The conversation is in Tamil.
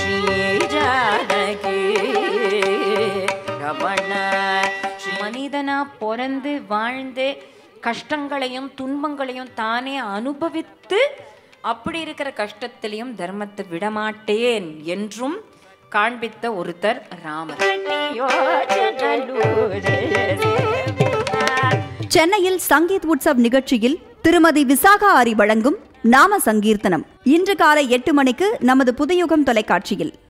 ஸ்ரீ ஜானகி ரமண மனிதனா பிறந்து வாழ்ந்து கஷ்டங்களையும் துன்பங்களையும் தானே அனுபவித்து அப்படி இருக்கிற கஷ்டத்திலையும் தர்மத்தை விடமாட்டேன் என்றும் காண்பித்த ஒருத்தர் ராமர் சென்னையில் சங்கீத் உற்சவ் நிகழ்ச்சியில் திருமதி விசாகா ஆரி வழங்கும் நாம சங்கீர்த்தனம் இன்று காலை எட்டு மணிக்கு நமது புதுயுகம் தொலைக்காட்சியில்